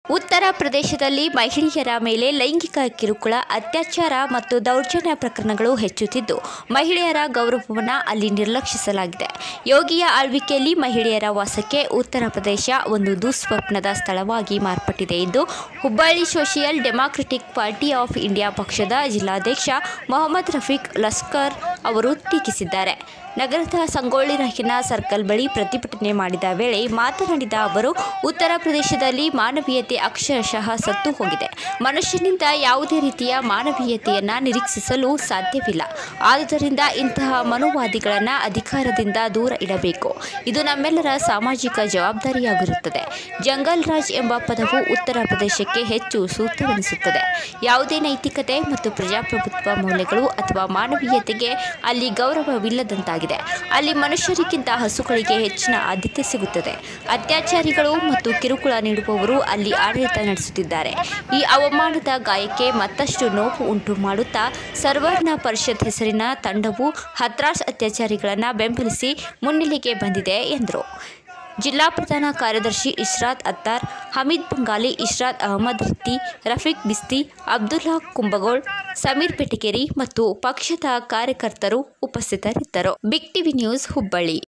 ಉತ್ತರ ಪ್ರದೇಶದಲ್ಲಿ ಮಹಿಳೆಯರ ಮೇಲೆ ಲೈಂಗಿಕ ಕಿರುಕುಳ ಅತ್ಯಾಚಾರ ಮತ್ತು ದೌರ್ಜನ್ಯ ಪ್ರಕರಣಗಳು ಹೆಚ್ಚುತ್ತಿದ್ದು ಮಹಿಳೆಯರ ಗೌರವವನ್ನು ಅಲ್ಲಿ ನಿರ್ಲಕ್ಷಿಸಲಾಗಿದೆ ಯೋಗಿಯ ಆಳ್ವಿಕೆಯಲ್ಲಿ ಮಹಿಳೆಯರ ವಾಸಕ್ಕೆ ಉತ್ತರ ಪ್ರದೇಶ ಒಂದು ದುಸ್ವಪ್ನದ ಸ್ಥಳವಾಗಿ ಮಾರ್ಪಟ್ಟಿದೆ ಎಂದು Hubballi social democratic party of India ಪಕ್ಷದ ಜಿಲ್ಲಾಧ್ಯಕ್ಷ ಮೊಹಮ್ಮದ್ ರಫೀಕ್ ಲಸ್ಕರ್ ಅವರು ಟೀಕಿಸಿದ್ದಾರೆ ನಗರದ ಸಂಗೊಳ್ಳಿ ರಾಯಣ್ಣ ಸರ್ಕಲ್ ಬಳಿ ಪ್ರತಿಭಟನೆ ಮಾಡಿದ ವೇಳೆ ಮಾತನಾಡಿದ ಅವರು ಉತ್ತರ ಪ್ರದೇಶದಲ್ಲಿ ಮಾನವೀಯತೆ ಅಕ್ಷರಶಃ ಸತ್ತು ಹೋಗಿದೆ ಮನುಷ್ಯನಿಂದ ಯಾವುದೇ ರೀತಿಯ ಮಾನವೀಯತೆಯನ್ನು ನಿರೀಕ್ಷಿಸಲು ಸಾಧ್ಯವಿಲ್ಲ ಆದುದರಿಂದ ಇಂತಹ ಮನುವಾದಿಗಳನ್ನು ಅಧಿಕಾರದಿಂದ ದೂರ ಇಡಬೇಕು ಇದು ನಮ್ಮೆಲ್ಲರ ಸಾಮಾಜಿಕ ಜವಾಬ್ದಾರಿಯಾಗಿರುತ್ತದೆ ಜಂಗಲ್ ರಾಜ್ ಎಂಬ ಪದವು ಉತ್ತರ ಪ್ರದೇಶಕ್ಕೆ ಹೆಚ್ಚು ಸೂಕ್ತವೆನಿಸುತ್ತದೆ ಯಾವುದೇ ನೈತಿಕತೆ ಮತ್ತು ಪ್ರಜಾಪ್ರಭುತ್ವ ಮೌಲ್ಯಗಳು ಅಥವಾ ಮಾನವೀಯತೆಗೆ ಅಲ್ಲಿ ಗೌರವವಿಲ್ಲದಂತಾಗಿದೆ ಅಲ್ಲಿ ಮನುಷ್ಯರಿಗಿಂತ ಹಸುಗಳಿಗೆ ಹೆಚ್ಚಿನ ಆದ್ಯತೆ ಸಿಗುತ್ತದೆ ಅತ್ಯಾಚಾರಿಗಳು ಮತ್ತು ಕಿರುಕುಳ ನೀಡುವವರು ಅಲ್ಲಿ ಆಡಳಿತ ನಡೆಸುತ್ತಿದ್ದಾರೆ ಈ ಅವಮಾನದ ಗಾಯಕ್ಕೆ ಮತ್ತಷ್ಟು ನೋವು ಉಂಟು ಮಾಡುತ್ತಾ ಸರ್ವರ್ಣ ಪರಿಷತ್ ಹೆಸರಿನ ತಂಡವು ಹತ್ರಾಸ್ ಅತ್ಯಾಚಾರಿಗಳನ್ನು ಬೆಂಬಲಿಸಿ ಮುನ್ನೆಲೆಗೆ ಬಂದಿದೆ ಎಂದರು ಜಿಲ್ಲಾ ಪ್ರಧಾನ ಕಾರ್ಯದರ್ಶಿ ಇಶ್ರಾತ್ ಅತ್ತಾರ್ ಹಮೀದ್ ಬಂಗಾಲಿ ಇಶ್ರಾತ್ ಅಹಮದ್ ರಿತ್ತಿ ರಫೀಕ್ ಬಿಸ್ತಿ ಅಬ್ದುಲ್ಲಾ ಕುಂಬಗೋಳ್ ಸಮೀರ್ ಪೆಟಿಕೇರಿ ಮತ್ತು ಪಕ್ಷದ ಕಾರ್ಯಕರ್ತರು ಉಪಸ್ಥಿತರಿದ್ದರು ಬಿಗ್ ಟಿವಿ ನ್ಯೂಸ್ ಹುಬ್ಬಳ್ಳಿ